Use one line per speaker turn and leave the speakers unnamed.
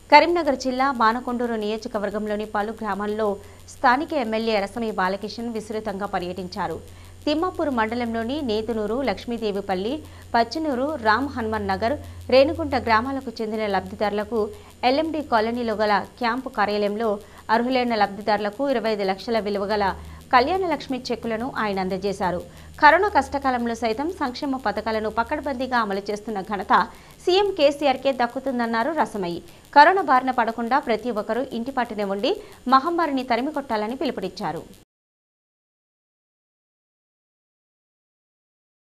కరీంనగర్ జిల్లా మానకొండూరు నియోజకవర్గంలోని పలు గ్రామాల్లో స్థానిక ఎమ్మెల్యే రసమి బాలకిషన్ విస్తృతంగా పర్యటించారు తిమ్మాపూర్ మండలంలోని నేతునూరు లక్ష్మీదేవిపల్లి పచ్చనూరు రామ్ హనుమాన్ నగర్ రేణుగుంట గ్రామాలకు చెందిన లబ్ధిదారులకు ఎల్ఎండి కాలనీలో గల క్యాంపు కార్యాలయంలో అర్హులైన లబ్ధిదారులకు ఇరవై ఐదు లక్షల విలువ గల కళ్యాణ లక్ష్మి చెక్కులను ఆయన అందజేశారు కరోనా కష్టకాలంలో సైతం సంక్షేమ పథకాలను పకడ్బందీగా అమలు చేస్తున్న ఘనత సీఎం కేసీఆర్కే దక్కుతుందన్నారు రసమయ్యి కరోనా బారిన పడకుండా ప్రతి ఒక్కరూ ఇంటిపాటునే ఉండి మహమ్మారిని తరిమి కొట్టాలని పిలుపునిచ్చారు